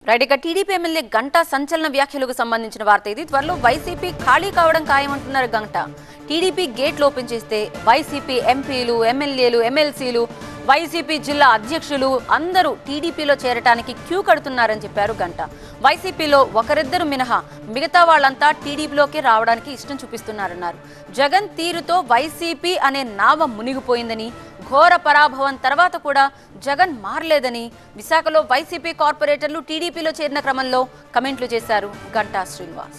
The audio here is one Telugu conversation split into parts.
రైట్ ఇక టీడీపీ ఎమ్మెల్యే గంటా సంచలన వ్యాఖ్యలకు సంబంధించిన వార్త ఇది త్వరలో వైసీపీ ఖాళీ కావడం ఖాయమంటున్నారు గంట టీడీపీ గేట్లు ఓపెన్ చేస్తే వైసీపీ ఎంపీలు ఎమ్మెల్యేలు ఎమ్మెల్సీలు వైసీపీ జిల్లా అధ్యక్షులు అందరూ టీడీపీలో చేరటానికి క్యూ కడుతున్నారని చెప్పారు గంట వైసీపీలో ఒకరిద్దరు మినహా మిగతా వాళ్ళంతా టీడీపీలోకి రావడానికి ఇష్టం చూపిస్తున్నారన్నారు జగన్ తీరుతో వైసీపీ అనే నావ మునిగిపోయిందని ఘోర పరాభవం తర్వాత కూడా జగన్ మారలేదని విశాఖలో వైసీపీ కార్పొరేటర్లు టీడీపీలో చేరిన క్రమంలో కమెంట్లు చేశారు గంటా శ్రీనివాస్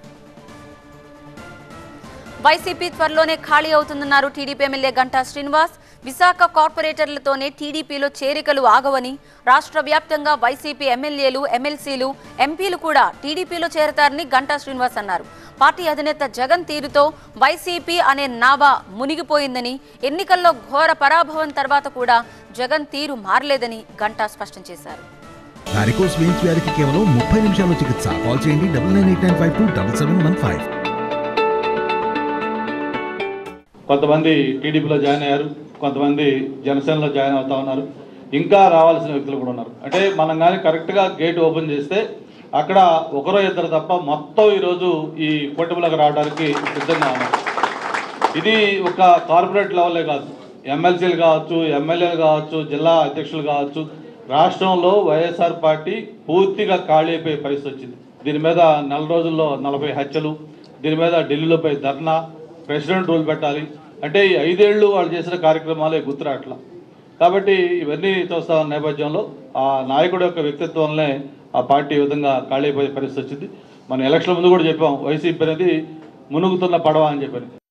వైసీపీ త్వరలోనే ఖాళీ అవుతుందన్నారు టీడీపీ ఎమ్మెల్యే గంటా శ్రీనివాస్ విశాఖ కార్పొరేటర్లతోనే టీడీపీలో చేరికలు ఆగవని రాష్ట్ర వ్యాప్తంగా వైసీపీ ఎమ్మెల్యేలు ఎమ్మెల్సీలు ఎంపీలు కూడా టీడీపీలో చేరతారని గంటా శ్రీనివాస్ అన్నారు పార్టీ అధినేత జగన్ తీరుతో వైసీపీ అనే నావ మునిగిపోయిందని ఎన్నికల్లో ఘోర పరాభవం తర్వాత కూడా జగన్ తీరు మారలేదని గంటా స్పష్టం చేశారు వారికోస్ వెయిన్స్ వ్యాధికి కేవలం ముప్పై నిమిషాల్లో చికిత్స కాల్ చేయండి double nine eight nine five two double seven one five కొంతమంది టీడీపీలో జాయిన్ అయ్యారు కొంతమంది జనసేనలో జాయిన్ అవుతా ఉన్నారు ఇంకా రావాల్సిన వ్యక్తులు కూడా ఉన్నారు అంటే మనం కానీ కరెక్ట్గా గేట్ ఓపెన్ చేస్తే అక్కడ ఒకరో ఇద్దరు తప్ప మొత్తం ఈరోజు ఈ కూటమిలోకి రావడానికి సిద్ధంగా ఉన్నారు ఇది ఒక కార్పొరేట్ లెవెలే కాదు ఎమ్మెల్సీలు కావచ్చు ఎమ్మెల్యేలు కావచ్చు జిల్లా అధ్యక్షులు కావచ్చు రాష్ట్రంలో వైఎస్ఆర్ పార్టీ పూర్తిగా ఖాళీ అయిపోయే పరిస్థితి వచ్చింది దీని మీద నెల రోజుల్లో నలభై హత్యలు దీని మీద ఢిల్లీలోపై ధర్నా ప్రెసిడెంట్ రూల్ పెట్టాలి అంటే ఈ ఐదేళ్లు వాళ్ళు చేసిన కార్యక్రమాలే గుర్తురాట్ల కాబట్టి ఇవన్నీ చూస్తా ఉన్న నేపథ్యంలో ఆ నాయకుడి యొక్క వ్యక్తిత్వంలోనే ఆ పార్టీ ఈ విధంగా ఖాళీ అయిపోయే పరిస్థితి వచ్చింది మన ఎలక్షన్ ముందు కూడా చెప్పాం వైసీపీ అనేది మునుగుతున్న పడవ అని చెప్పని